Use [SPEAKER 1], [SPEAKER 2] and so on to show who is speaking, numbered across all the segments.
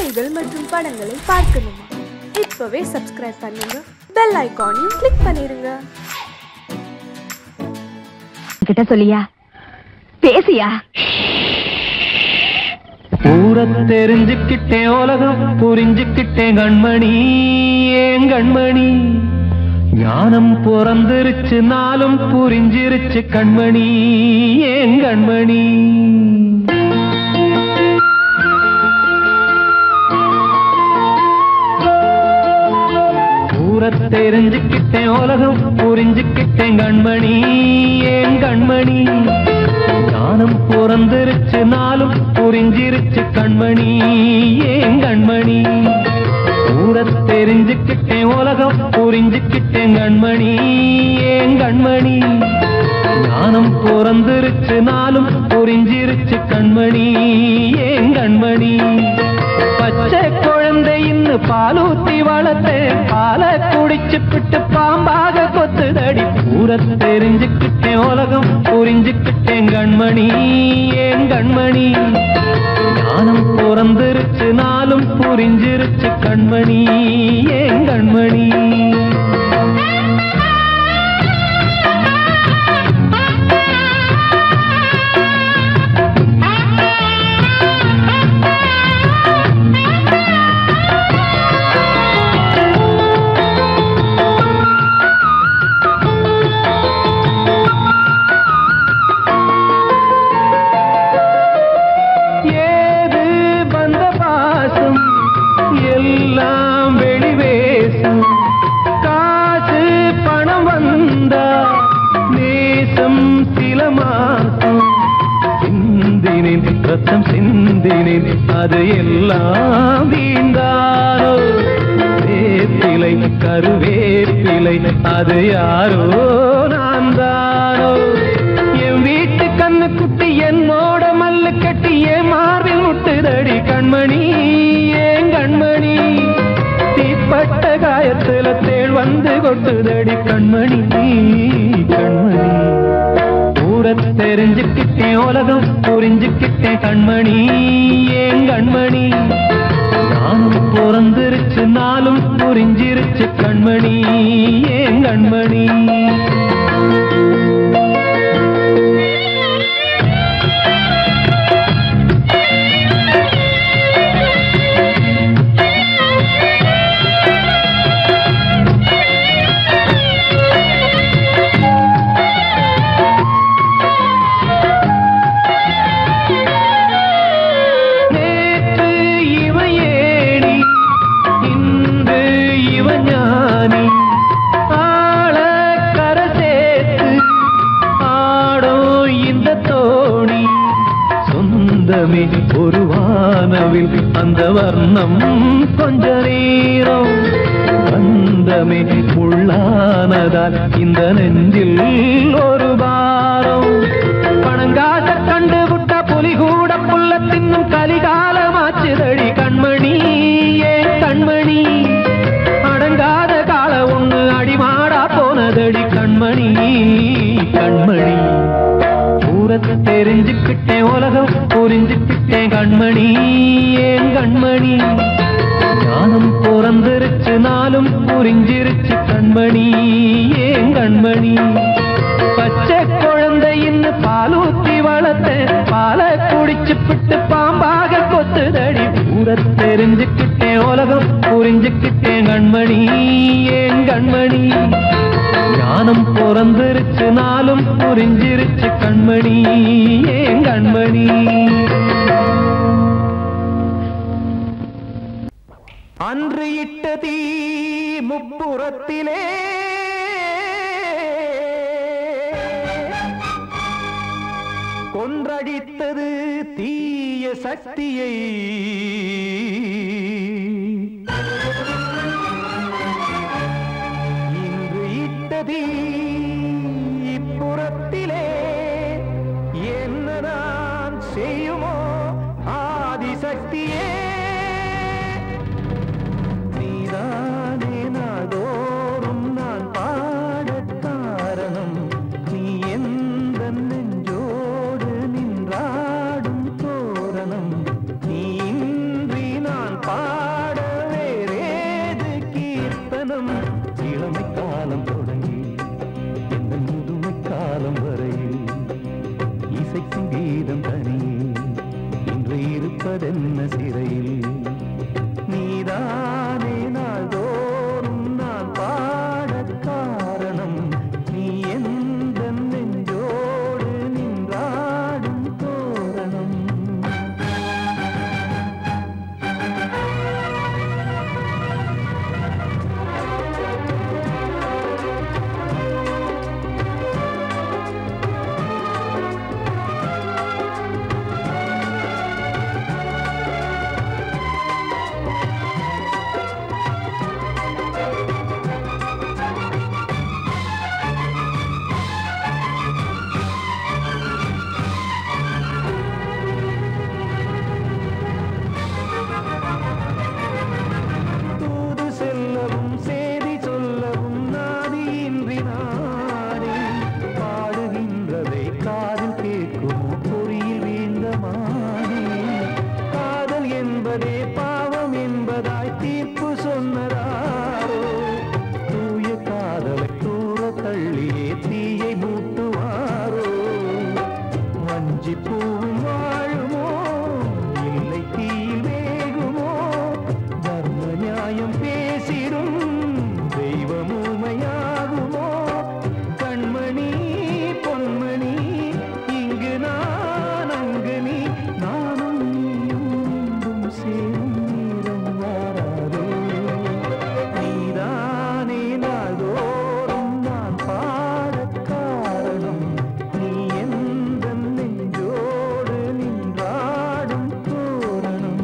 [SPEAKER 1] செய்திகள் மற்றும் படங்களை பார்க்கணுமா இப்பவே சப்ஸ்கிரைப் பண்ணுங்க பெல் ஐகானையும் கிளிக் பண்ணிருங்க
[SPEAKER 2] கிட்ட சொல்லியா பேசியா
[SPEAKER 3] ஊர தெரிஞ்சுக்கிட்டேன் உலகம் புரிஞ்சுக்கிட்டேன் கண்மணி ஏன் கண்மணி ஞானம் பிறந்திருச்சு நாளும் புரிஞ்சிருச்சு கண்மணி ஏன் கண்மணி ஊர தெரிஞ்சுக்கிட்டேன் உலகம் புரிஞ்சுக்கிட்டேன் கண்மணி ஏன் கண்மணி ஞானம் பிறந்திருச்சு நாளும் புரிஞ்சிருச்சு கண்மணி ஏன் கண்மணி ஊர தெரிஞ்சுக்கிட்டேன் உலகம் புரிஞ்சுக்கிட்டேன் கண்மணி ஏன் கண்மணி ஞானம் பிறந்திருச்சு நாளும் புரிஞ்சிருச்சு கண்மணி ஏன் கண்மணி பச்சை குழந்தை இன்னும் பாலூத்தி வளர்த்தேன் பாலை குடிச்சு பிட்டு பாம்பாக கொத்துதடி ஊர தெரிஞ்சுக்கிட்டேன் உலகம் புரிஞ்சுக்கிட்டேன் கண்மணி ஏன் கண்மணி ஞானம் பிறந்திருச்சு நாளும் புரிஞ்சிருச்சு கண்மணி ஏன் கண்மணி ஏது வந்த பாசம் எல்லாம் வெளிவேசம் காசு பணம் வந்தா நேசம் சில மாசம் சிந்தினேன் ரத்தம் சிந்தினேன் அது எல்லாம் வீண்டாரோ வேப்பிலை கருவேப்பிலை அது யாரோ நான் தானோ என் வீட்டு கண்ணு குட்டி என்னோட மல்லு கட்டி என் மார்பில் முட்டுதடி கண்மணி ஏன் கண்மணி தீப்பட்ட காயத்துல தேள் வந்து கொட்டுதடி கண்மணி கண்மணி ஊர தெரிஞ்சுக்கிட்டேன் உலகம் புரிஞ்சுக்கிட்டேன் கண்மணி ஏன் கண்மணி நானும் பிறந்திருச்சு நாளும் புரிஞ்சிருச்சு கண்மணி ஏன் கண்மணி நேற்று இவன் ஏணி இன்று இவன் ஞானி ஆள கரை சேர்த்து ஆடும் இந்த தோணி சொந்தமே ஒரு வானவில் அந்த வர்ணம் கொஞ்ச நேரம் பந்தமே உள்ளானதால் இந்த நெஞ்சில் ஒரு பாரம் பணங்காச கண்டு விட்ட புலி கூட புல்ல தின்னும் கலிகாலமாச்சுதடி கண்மணி ஏன் கண்மணி அடங்காத கால ஒண்ணு அடிமாடா போனதடி கண்மணி கண்மணி ஊரத்தை தெரிஞ்சுக்கிட்டேன் உலகம் புரிஞ்சுக்கிட்டேன் கண்மணி ஏன் கண்மணி ஞானம் பிறந்திருச்சு நாளும் புரிஞ்சிருச்சு கண்மணி ஏன் கண்மணி பச்சை குழந்தை இன்னும் பாலூத்தி வளர்த்தேன் பாலை குடிச்சு பிட்டு பாம்பாக கொத்துதடி ஊர தெரிஞ்சுக்கிட்டேன் உலகம் புரிஞ்சுக்கிட்டேன் கண்மணி ஏன் கண்மணி ஞானம் பிறந்திருச்சு நாளும் புரிஞ்சிருச்சு கண்மணி ஏன் கண்மணி அன்று இட்ட தீ முப்புறத்திலே கொன்றடித்தது தீய சக்தியை இன்று இட்ட தீ இப்புறத்திலே என்ன நான் செய்யுமோ ஆதிசக்தியே நீதானே நாள்தோறும் நான் பாடக் காரணம் நீ எந்த நெஞ்சோடு நின்றாடும் தோரணம் நீ இன்று என்பதே பாவம் என்பதாய் தீர்ப்பு சொன்னதாரோ தூய காதலை தூர தள்ளியே தீயை மூட்டுவாரோ வஞ்சி பூவும் வாழுமோ இல்லை தீயில் வேகுமோ தர்ம நியாயம் பேசிடும் தெய்வம் ஊமையாகுமோ கண்மணி பொன்மணி இங்கு நான் அங்கு நீ நானும் நீயும் மீண்டும் சேரும் நேரம் வாராதோ நீதானே நாள்தோறும் நான் பாடக் காரணம் நீ எந்த நெஞ்சோடு நின்றாடும் தோரணம்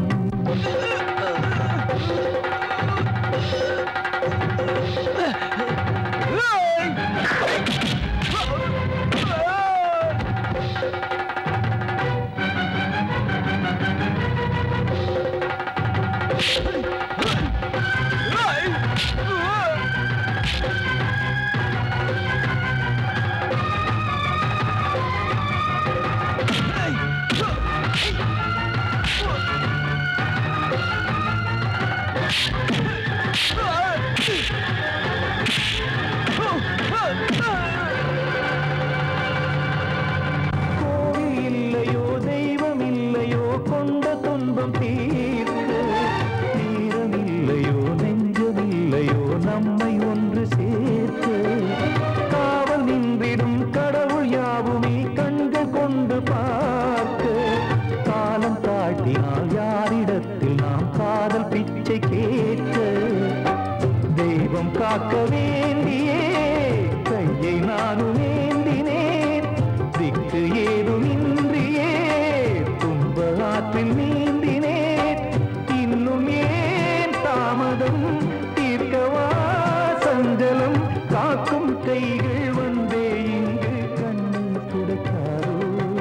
[SPEAKER 3] கோவில் இல்லையோ தெய்வம் இல்லையோ கொண்ட துன்பம் தீர்க்க தீரம் இல்லையோ நெஞ்சம் இல்லையோ நம்மை ஒன்று சேர்க்க காவல் நின்றிடும் கடவுள் யாவுமே கண்கள் கொண்டு பார்க்க காலம் தாட்டினால் யாரிடத்தில் நாம் காதல் பிச்சை கேட்க தெய்வம் காக்க வேண்டியே கையை நானும் ஏந்தினேன் திக்கு ஏதுமின்றியே துன்ப ஆற்றில் நீந்தினேன் இன்னும் ஏன் தாமதம் தீர்க்கவா சஞ்சலம் காக்கும் கைகள் வந்தே இங்கு கண்ணீர் துடைக்காரோ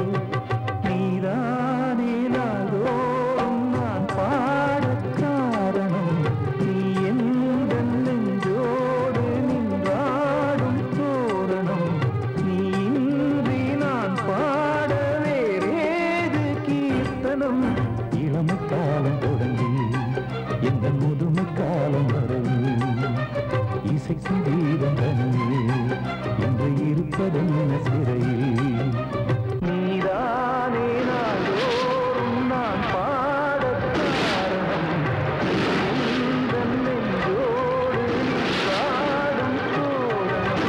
[SPEAKER 3] நீதானே நாளோறும் நான் பாடக் காரணம் நீ எந்த நெஞ்சோடு நின்றாடும் தோரணம் நீ இன்றி நான் பாட வேறேது கீர்த்தனம் இளமை காலம் தொடங்கி எந்த முதுமை காலம் வரையில் இசைக்கும் தீபம் தனியே என்று இருப்பதென்ன சிறையில் நீதானே நாள்தோறும் நான் பாடக் காரணம் நீ எந்த நெஞ்சோடு நின்றாடும் தோரணம்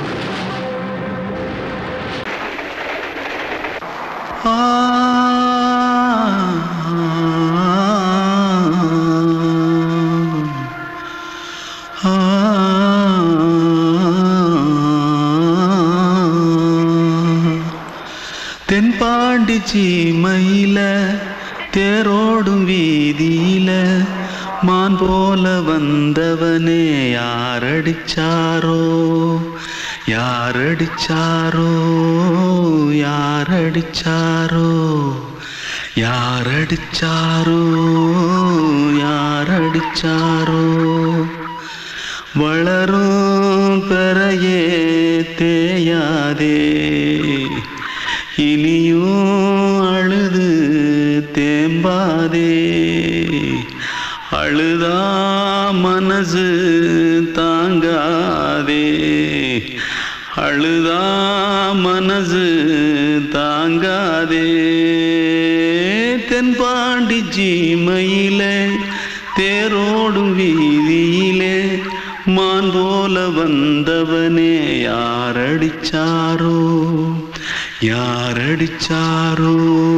[SPEAKER 4] தென்பாண்டி சீமையில தேரோடும் வீதியில மான் போல வந்தவனே யாரடிச்சாரோ யாரடிச்சாரோ யாரடிச்சாரோ யாரடிச்சாரோ யாரடிச்சாரோ வளரும் பெறையே தேயாதே இனியும் அழுது தேம்பாதே அழுதா மனசு தாங்காதே அழுதா மனசு தாங்காதே தென்பாண்டி ஜீமையிலே தேரோடும் வீதியிலே மான் போல வந்தவனே யாரடிச்சாரோ யாரடிச்சாரோ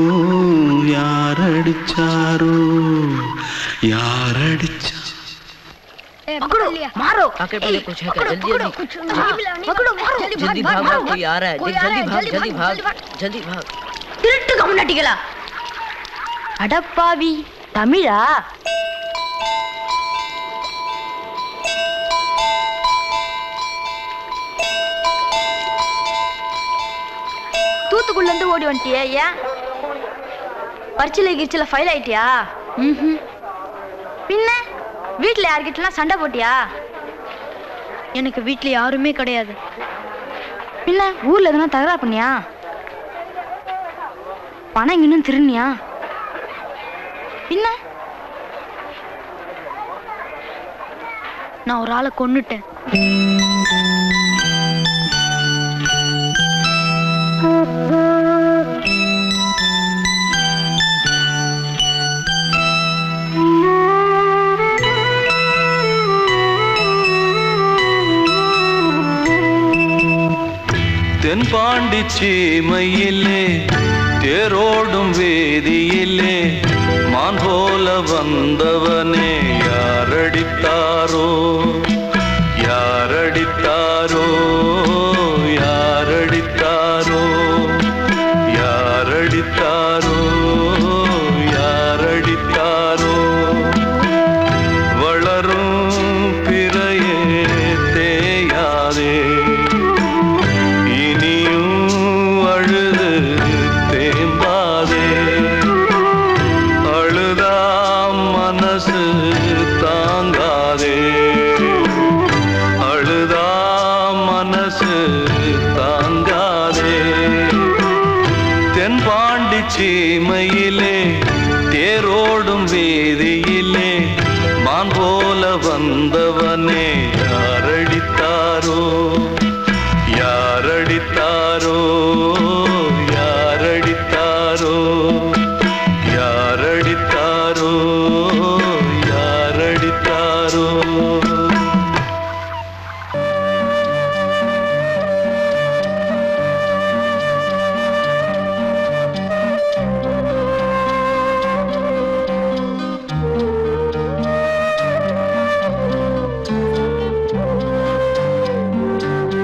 [SPEAKER 4] யாரடிச்சாரோ யாரடிச்சா
[SPEAKER 2] पकड़ो मारो
[SPEAKER 5] आके पहले कुछ है क्या जल्दी जल्दी
[SPEAKER 2] पकड़ो मारो
[SPEAKER 5] जल्दी भाग भाग कोई आ रहा है
[SPEAKER 2] कोई
[SPEAKER 5] जल्दी
[SPEAKER 2] आ रहा है,
[SPEAKER 5] भाग
[SPEAKER 2] जल्दी
[SPEAKER 5] जल्दी
[SPEAKER 2] भाग,
[SPEAKER 5] भाग जल्दी भाग
[SPEAKER 2] திருட்டு கம்நாட்டிகளா அடப்பாவி தமிழா தூத்துக்குள்ள இருந்து ஓடி வந்துட்டியே ஏன் பரிச்சில கிரிச்சில ஃபைல் ஆயிட்டியா ம் பின்ன வீட்ல யார்கிட்டலாம் சண்டை போட்டியா எனக்கு வீட்ல யாருமே கிடையாது பின்ன ஊர்ல எதுனா தகரா பண்ணியா பணம் இன்னும் திருநியா பின்ன நான் ஒரு ஆளை கொன்னுட்டேன்
[SPEAKER 4] தென்பாண்டி சீமையிலே தேரோடும் வேதியிலே மான் போல வந்தவனே யாரடித்தாரோ யாரடித்தாரோ யாரடித்தாரோ யாரடித்தாரோ யாரடித்தாரோ வளரும் பிறையே தேயாதே இனியும் அழுது தேம்பாதே அழுதாம் மனசு தாங்காதே அழுதாம் மனசு தாங்காதே தென்பாண்டி சீமையிலே தேரோடும் வேதியிலே மான் போல வந்தவனே யாரடித்தாரோ யாரடித்தாரோ யாரடித்தாரோ யாரடித்தாரோ யாரடித்தாரோ
[SPEAKER 3] ஆ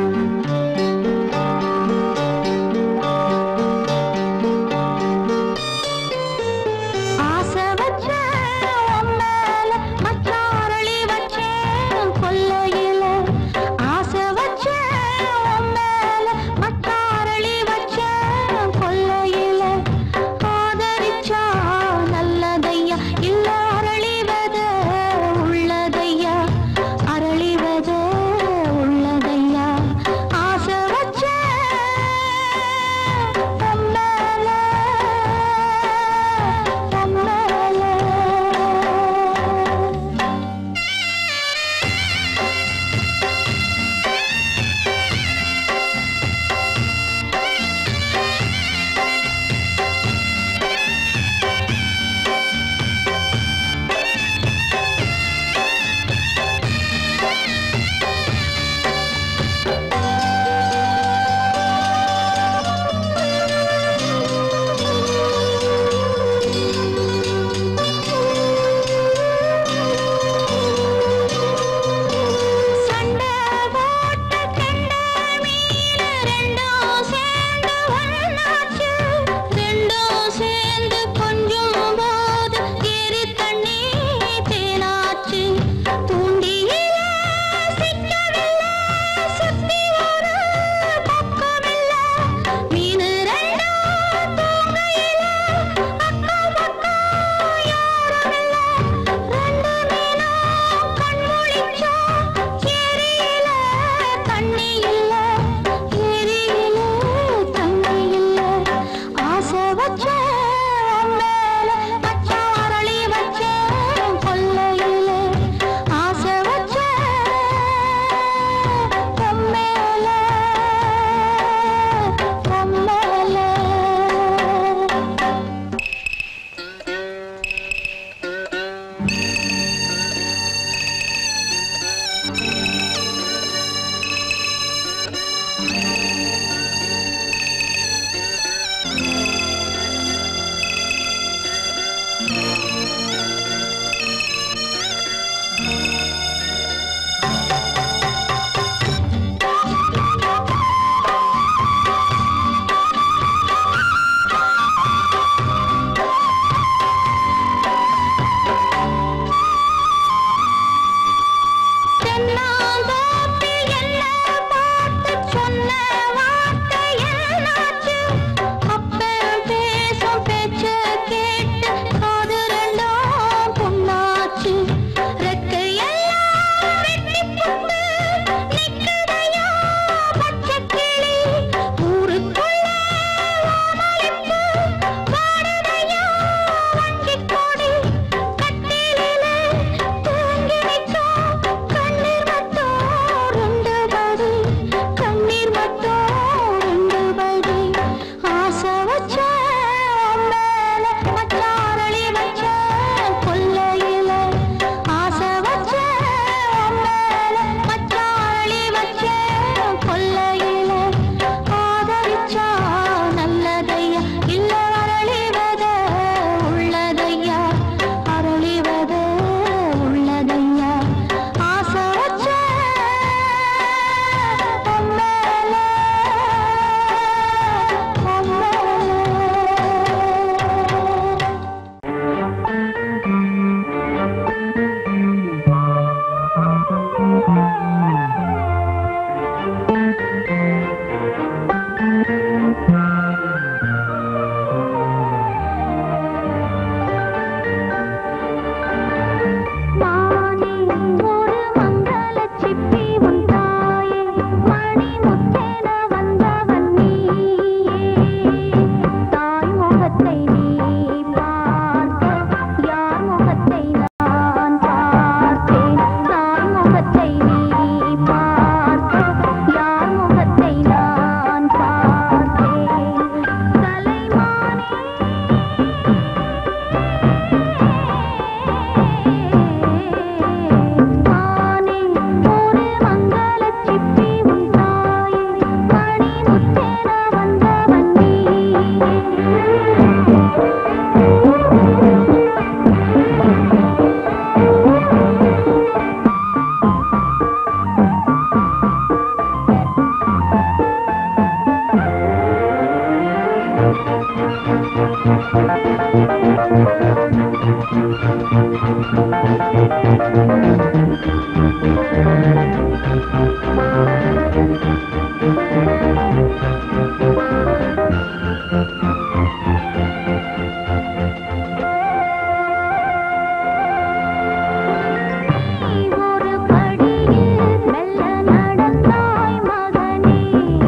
[SPEAKER 6] ஒரு படியில் மெல்ல நடந்தாய் மகனே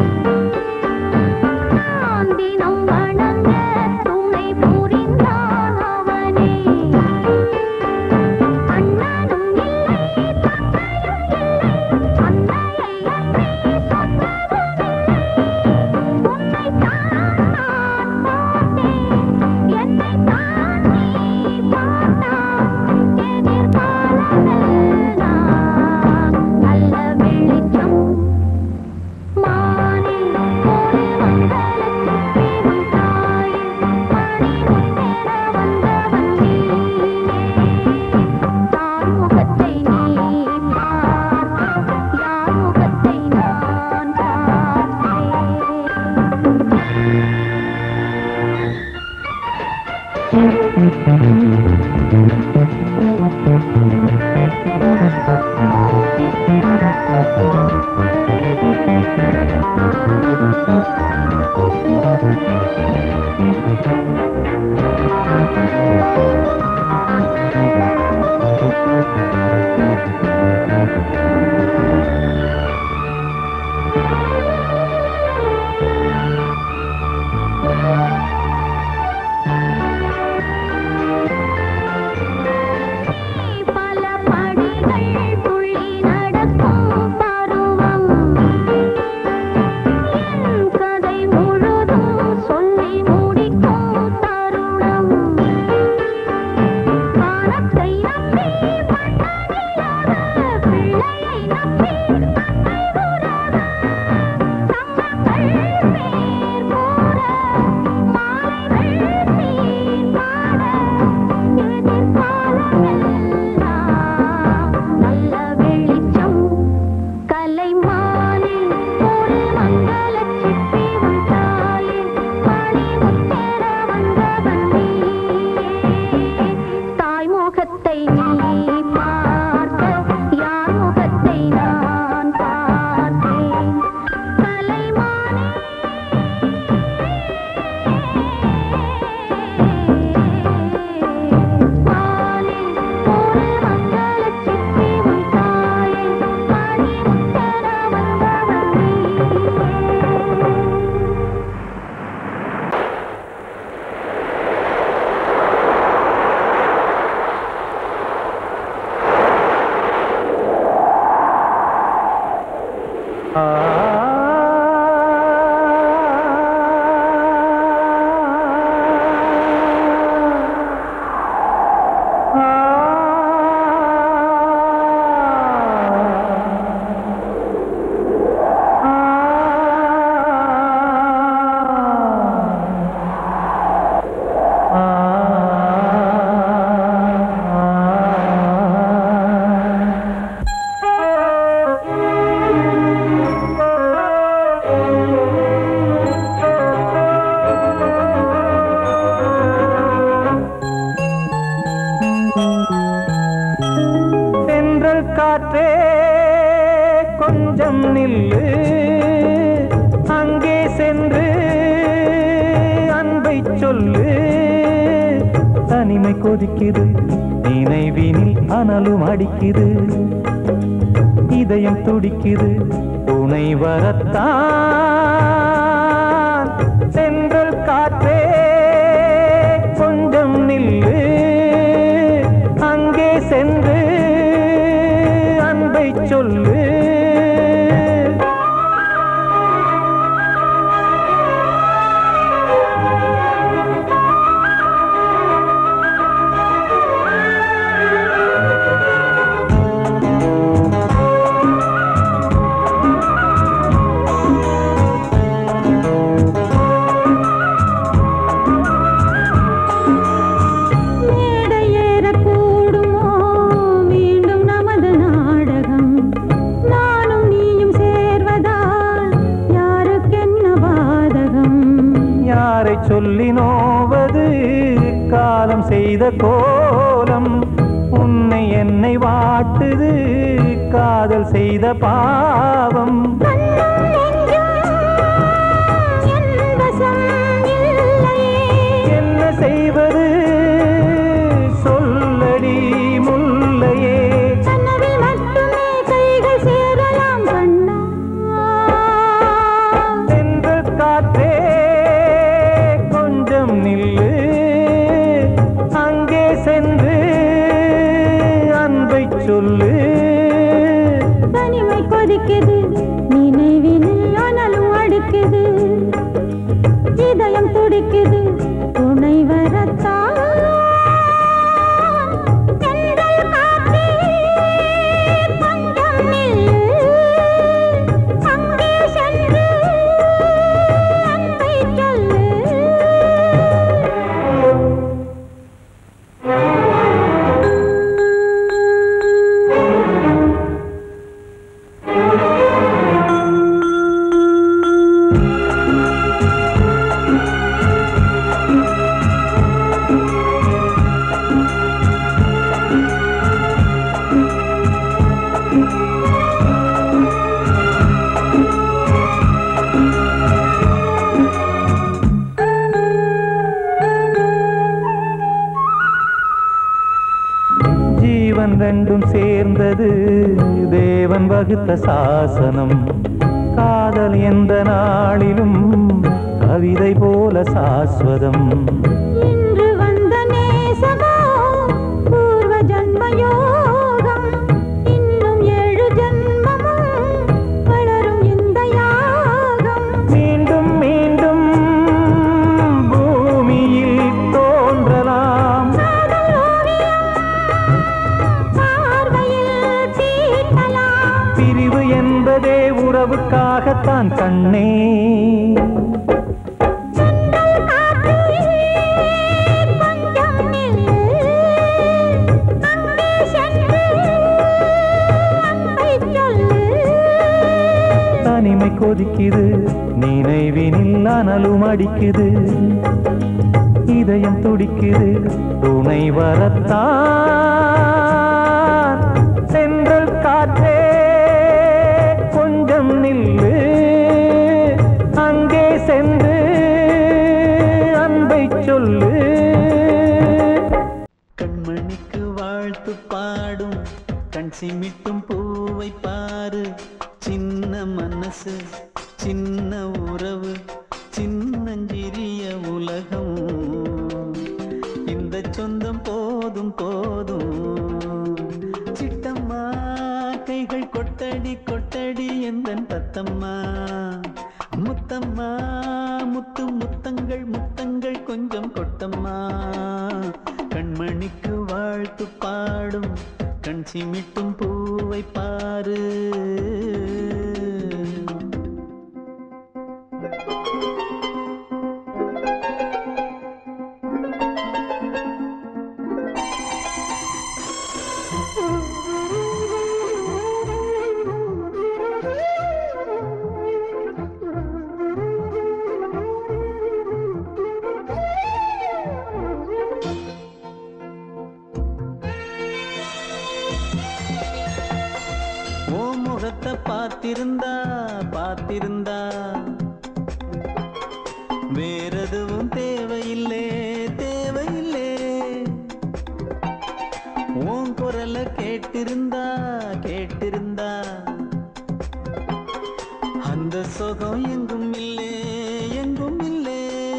[SPEAKER 6] நான் தினம் வணங்க துணை புரிந்தான் அவனே அண்ணனும் இல்லை தந்தையும் இல்லை அன்னையை அன்றி சொன்னதும் உன்னை தான் நான் பார்த்தேன் என்னை தான் நீ பார்த்தாய் எதிர்காலமெல்லாம் நல்ல வெளிச்சம் மானில் ஒரு மங்களச் சிப்பியும் தாயில் மணிமுத்தென வந்தவன் நீயே தாய் முகத்தை நீ பார்க்க யார் முகத்தை நான் பார்த்தேன் பல படிகள் துள்ளி நடக்கும் பருவம் என் கதை முழுதும் சொல்லி முடிக்கும் தருணம் வானத்தை நம்பி மன்னனில்லாத பிள்ளையை நம்பி தந்தை உறவ சங்கங்கள் பேர் கூற மாலைகள் சீர் பாட எதிர்காலமெல்லாம் நல்ல வெளிச்சம் கலைமானில் ஒரு மங்களச் சிப்பி உன் தாயில் மணிமுத்தென வந்தவன் நீயே தாய் முகத்தை நீ பார்க்க யார் முகத்தை நான் பார்த்தேன் கலைமானே வானில் ஒரு மங்களச் சிப்பி உன் தாயில் மணிமுத்தென வந்தவன் நீயே
[SPEAKER 3] தென்றல் காற்றே கொஞ்சம் நில்லு அங்கே சென்று அன்பை சொல்லு தனிமை கொதிக்குது நினைவினில் அனலும் அடிக்குது இதயம் துடிக்குது துணை வரத்தான் தென்றல் காற்றே கொஞ்சம் நில்லு அங்கே சென்று அன்பை சொல்லு
[SPEAKER 6] மேடையேறக்கூடுமோ மீண்டும் நமது நாடகம் நானும் நீயும் சேர்வதால் யாருக்கென்ன பாதகம்
[SPEAKER 3] யாரை சொல்லி நோவது காலம் செய்த கோலம் உன்னை என்னை வாட்டுது காதல் செய்த பாவம் என்ன செய்வது சொல்லடி முல்லையே சென்று காற்றே கொஞ்சம் நில்லு அங்கே சென்று அன்பை சொல்லு
[SPEAKER 6] தனிமை கொதிக்குது நினைவினில் அனலும் அடிக்குது இதயம் துடிக்குது துணை வரத்தான் தென்றல் காற்றே, கொஞ்சம் நில்லு. அங்கே சென்று அன்பை சொல்லு
[SPEAKER 3] ஜீவன் ரெண்டும் சேர்ந்தது தேவன் வகுத்த சாசனம் காதல் எந்த நாளிலும் கவிதை போல சாஸ்வதம்
[SPEAKER 6] இன்று வந்த நேசமோ பூர்வ ஜன்ம யோகம் இன்னும் ஏழு ஜன்மமும் வளரும் இந்த யாகம்
[SPEAKER 3] மீண்டும் மீண்டும் பூமியில் தோன்றலாம்
[SPEAKER 6] காதல் ஓவியம் பார்வையில் தீட்டலாம்
[SPEAKER 3] பிரிவு என்பதே உறவுக்காகத்தான் கண்ணே
[SPEAKER 6] சென்றல் காற்றே கொஞ்சம் நில்லு அங்கே சென்று அன்பை சொல்லு
[SPEAKER 3] தனிமை கொதிக்குது நினைவினில் அனலும் அடிக்குது இதயம் துடிக்குது துணை வரத்தான் சென்றல் காற்றே கொஞ்சம் நில்லு அங்கே சென்று அன்பை சொல்லு
[SPEAKER 7] கண்மணிக்கு வாழ்த்து பாடும் கண் சிமிட்டும் பூவை பாரு சின்ன மனசு சின்ன உறவு சின்னஞ்சிறிய உலகம் இந்த சொந்தம் போதும் போதும் சிட்டம்மா கைகள் கொட்டடி கொட்டடி எந்தன் தத்தம்மா முத்தம்மா முத்து முத்தங்கள் முத்தங்கள் கொஞ்சம் கொட்டம்மா கண்மணிக்கு வாழ்த்து பாடும் கண் சிமிட்டும் பூவை பாரு ஓ முகத்தை பார்த்திருந்தா பார்த்திருந்தா வேறெதுவும் தேவையில்லே தேவையில்லே உன் குரல கேட்டிருந்தா கேட்டிருந்தா அந்த சுகம் எங்கும் இல்லே எங்கும் இல்லே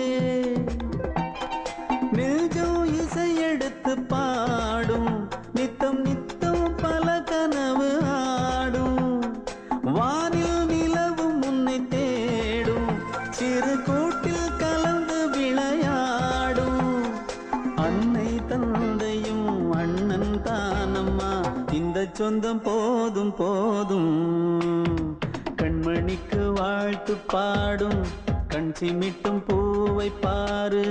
[SPEAKER 7] நெஞ்சம் இசை எடுத்து பாடும் நித்தம் நித்தம் பல கனவு ஆடும் வானில் நிலவும் உன்னை தேடும் சிறு கூட்டில் கலந்து விளையாடும் அன்னை தந்தையும் அண்ணன் தானம்மா இந்த சொந்தம் போதும் போதும் கண்மணிக்கு வாழ்த்து பாடும் கண் சிமிட்டும் பூவை பாரு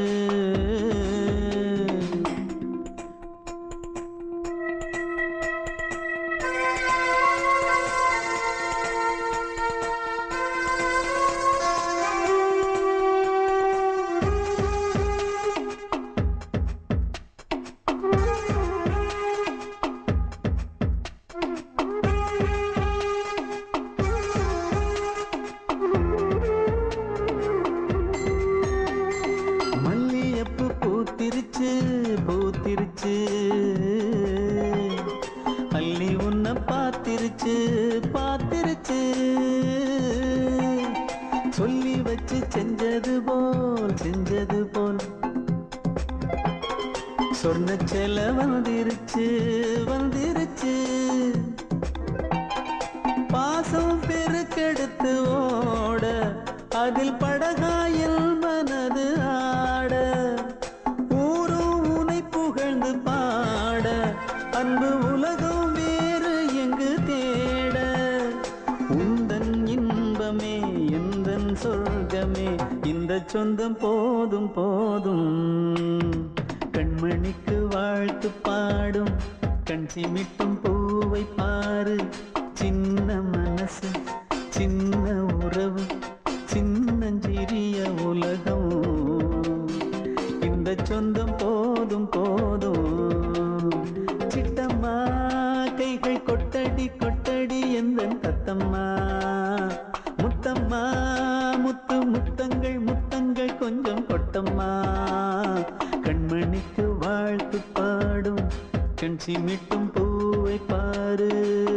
[SPEAKER 7] அள்ளி உன்னை பார்த்திருச்சு பார்த்திருச்சு சொல்லி வச்சு செஞ்சது போல் செஞ்சது போல் சொன்ன செல வந்திருச்சு வந்திருச்சு பாசம் பெருக்கெடுத்து ஓட அதில் படகாயில் மனது ஆட ஊரும் உனை புகழ்ந்து பாட அன்பு உலகம் வேறு எங்கு தேட உந்தன் இன்பமே எந்தன் சொர்க்கமே இந்த சொந்தம் போதும் போதும் கண்மணிக்கு வாழ்த்து பாடும் கண் சிமிட்டும் பூவை பாரு சின்ன மனசு சின்ன உறவு சின்னஞ்சிறிய உலகம் இந்த சொந்தம் போதும் போதும் சிட்டம்மா கைகள் கொட்டடி கொட்டடி எந்த தத்தம்மா முத்தம்மா முத்து முத்தங்கள் முத்தங்கள் கொஞ்சம் கொட்டம்மா கண்மணிக்கு வாழ்த்து பாடும் கண் சிமிட்டும் பூவை பாரு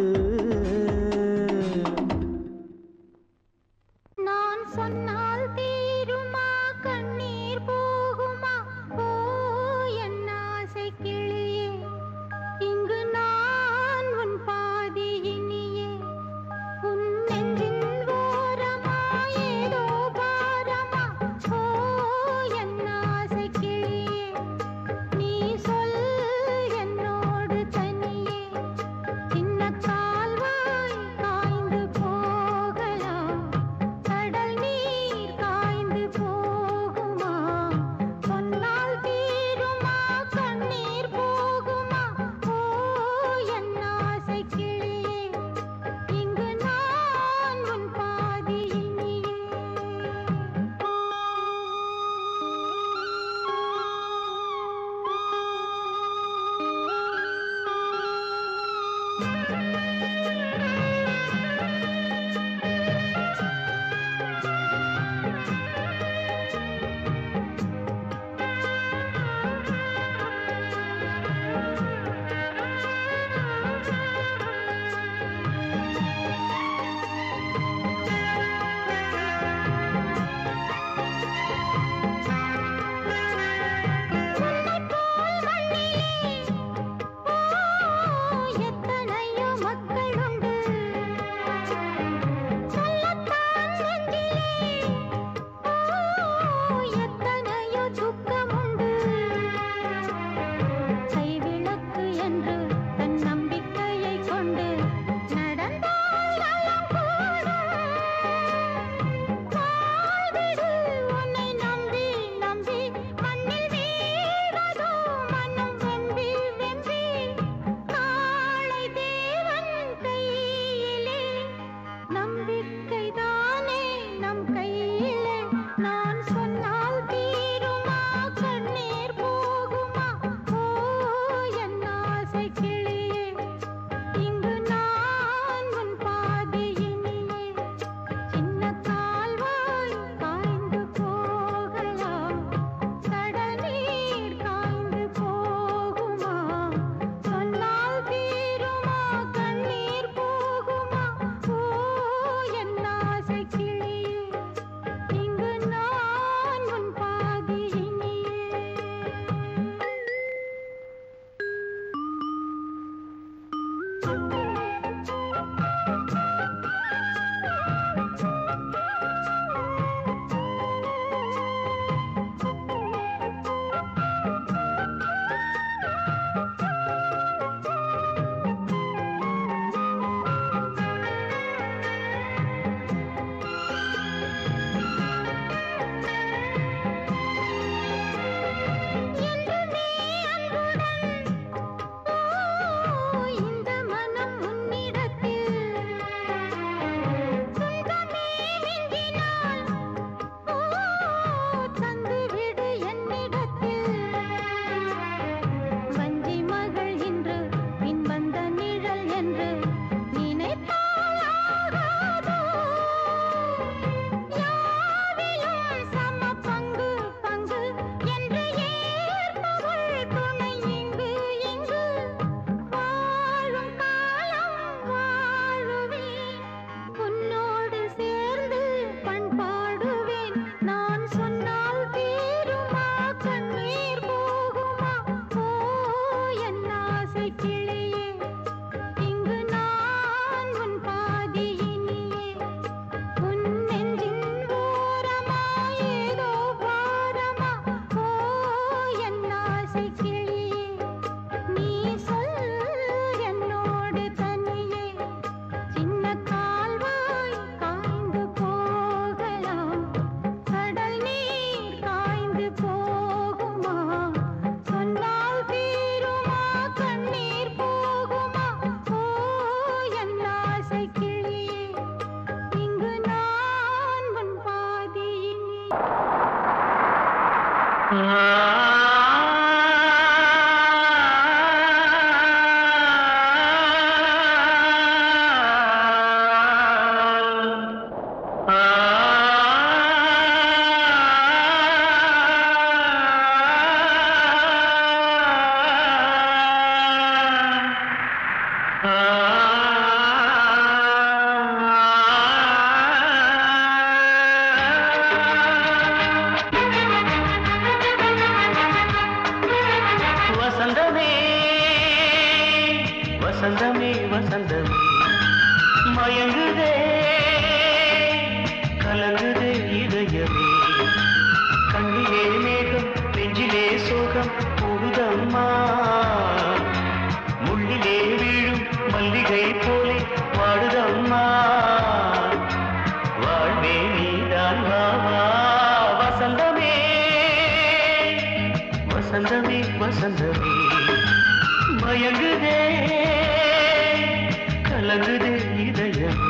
[SPEAKER 6] நான் சொன்னால் தீருமா கண்ணீர் போகுமா ஓ என் ஆசை கிளியே இங்கு நான் உன் பாதி இனியே உன் நெஞ்சின் ஓரமா ஏதோ பாரமா ஓ என் ஆசை கிளியே நீ சொல் என்னோடு தனியே
[SPEAKER 8] வசந்தமே வசந்தமே வசந்தமே மயங்குதே கலங்குதே இதயமே கண்ணிலே மேகம் நெஞ்சிலே சோகம் போகுதம்மா முள்ளிலே வீழும் மல்லிகை போலே வாடுதம்மா வாழ்வே நீதான் வா வா வசந்தமே வசந்தமே வசந்தமே மயங்குதே கலங்குதே இதயமே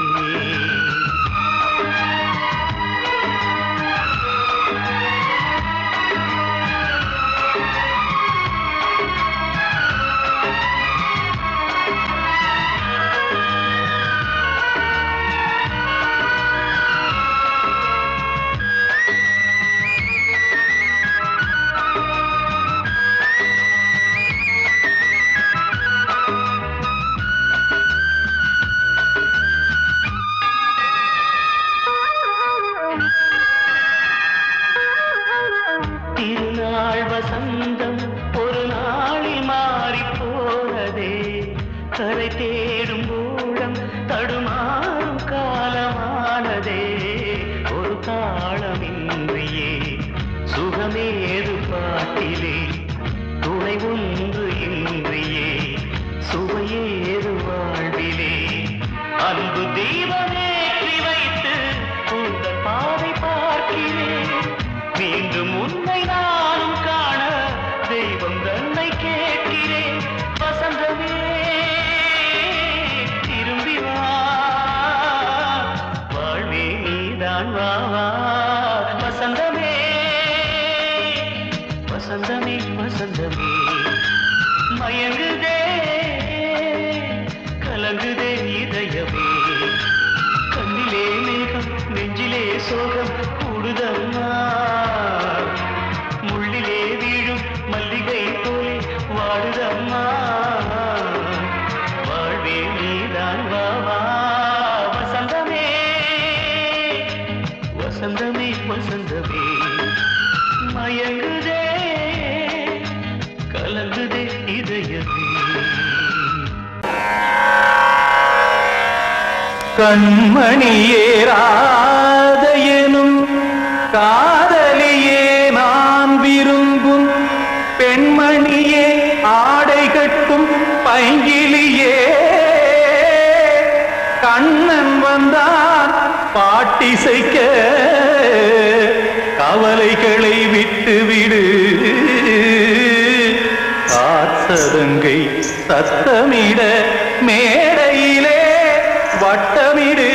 [SPEAKER 8] திருநாள் வசந்தம் ஒரு நாளில் மாறி போனதே கரை தேடும் ஊழம் தடுமாறும் காலமானதே ஒரு தாளமின்றியே சுகமேது பாட்டிலே துணை ஒன்று இன்றியே சுவையேது வாழ்விலே அன்பு தீபமேற்றி வைத்து உங்கள் பாதை பார்க்கிறேன் மீண்டும் உன்னை நானும் காண தெய்வம் தன்னை கேட்கிறேன் வசந்தமே திரும்பி வா வாழ்வே நீதான் வா வா வசந்தமே வசந்தமே வசந்தமே மயங்குதே கலங்குதே இதயமே கண்ணிலே மேகம் நெஞ்சிலே சோகம் கூடுதம்மா முள்ளிலே வீழும் மல்லிகை போலே வாடுதம்மா வாழ்வே நீதான் வா வா வசந்தமே வசந்தமே வசந்தமே மயங்குதே கலங்குதே இதயமே
[SPEAKER 3] கண்மணியேராத எனும் காதலியே நான் விரும்பும் பெண்மணியே ஆடை கட்டும் பைங்கிலியே கண்ணன் வந்தான் பாட்டிசைக்க கவலைகளை விட்டுவிடு காத்ததங்கை சத்தமிட மேடையிலே வட்டமிடு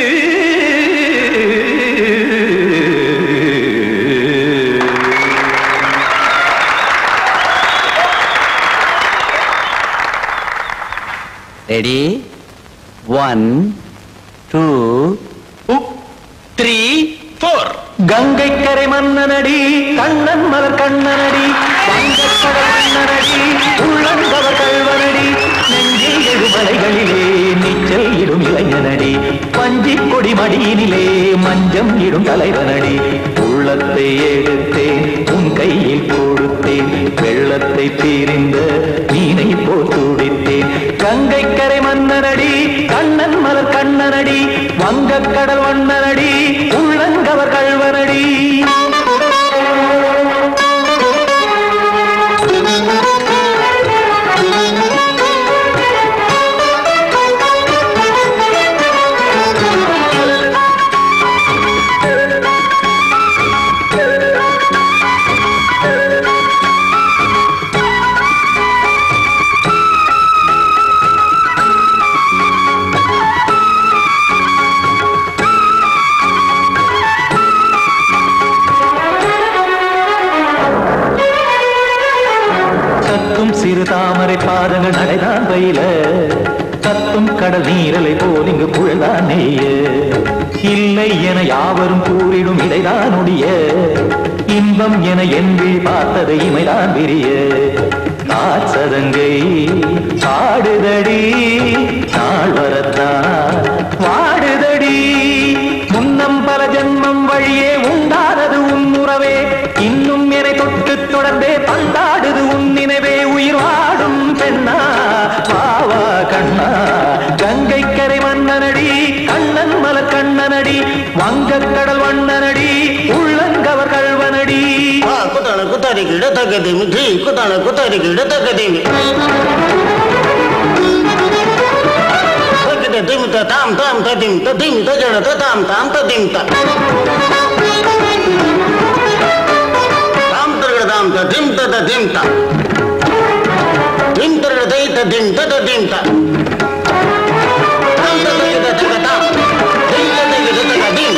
[SPEAKER 7] ready one two three four
[SPEAKER 3] Gangai கரை மன்னனடி கண்ணன் மலர் கண்ணனடி வங்கக்கடல் மன்னனடி உள்ளங்கவர் கல்வனடி நெஞ்சில் எழுமலைகளிலே நீச்சல் இடும் இளைஞனடி பஞ்சி கொடி மடியினிலே மஞ்சம் இடும் தலைவனடி உள்ளத்தை எடுத்தேன் உன் கையில் கொடுத்தேன் வெள்ளத்தை பிரிந்த மீனை போல் துடித்தேன் கங்கை கரை மன்னனடி கண்ணன் மலர் கண்ணனடி வங்கக்கடல் வண்ணனடி உள்ளங்கவர் கல்வனடி கடல் நீரலை போல் இங்கு குழல்தான் நெய்ய இல்லை என யாவரும் கூறிடும் இடைதான் உடைய இன்பம் என என்பி பார்த்தது இமைதான் விரிய காற்சதங்கை பாடுதடி நாள் வரத்தான் வாடுதடி முன்னம் பல ஜென்மம் வழியே உண்டானது உன் உறவே இன்னும் என்னை தொட்டு தொடர்ந்தே பந்தாடுது உன் நினைவே உயிர் வாடும் பெண்ணா வாவா கண்ணா கங்கை கரை மன்னனடி கண்ணன் மலர் கண்ணனடி வங்கக் கடல் வண்ணனடி உள்ளங்கவர் கல்வனடி
[SPEAKER 9] குத்தான குத்தாரி கிட தக்கதிமி ஜி குத்தான குத்தாரி கிட தக்கதிமி தக்கிட்ட திமித்த தாம் தாம் ததிம் ததிம் தஜட ததாம் தாம் ததிம் த தாம் தரகட தாம் ததிம் தத திம் த திம் தரகட தை ததிம் தத திம் த தாம் தத கிட தக்க தாம் திம் தத கிட தக்க திம்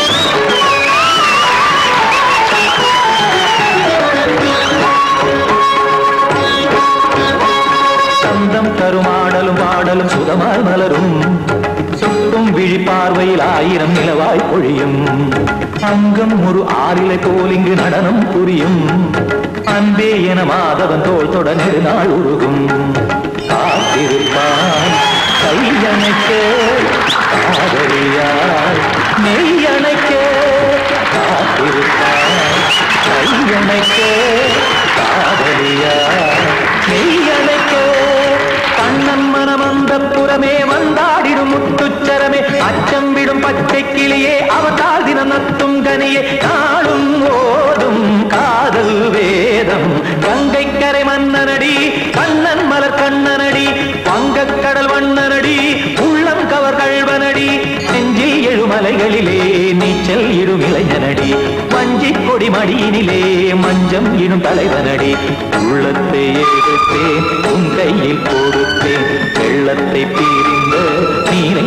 [SPEAKER 3] சந்தம் கருமாடலும் பாடலும் சுதமாய் மலரும் சுட்டும் விழி பார்வையில் ஆயிரம் நிலவாய் பொழியும் அங்கம் ஒரு ஆறிலை போல் இங்கு நடனம் புரியும் அன்பே என மாதவன் தோல் தொட நெடுநாள் உருகும் காத்திருப்பான் கையணைக்க காதலியார் மெய்யணைக்க காத்திருப்பான் கையணைக்க காதலியார் மெய்யணைக்க கண்ணன் மனம் அந்த புறமே வந்தாடிடும் முத்துச்சரமே அச்சம் விடும் பச்சை கிளியே அவதால் தினம் நத்தும் கனியே நாளும் ஓதும் காதல் வேதம் கங்கை கரை மன்னனடி கண்ணன் மலர் கண்ணனடி வங்கக் கடல் வண்ணனடி உள்ளம் கவர் கழ்வனடி நெஞ்சில் எழுமலைகளிலே நீச்சல் இடும் இளைஞனடி வஞ்சி கொடி மடியினிலே மஞ்சம் இடும் தலைவனடி உள்ளத்தை எடுத்தேன் உன் கையில் கொடுத்தேன் வெள்ளத்தை பிரிந்த நீரை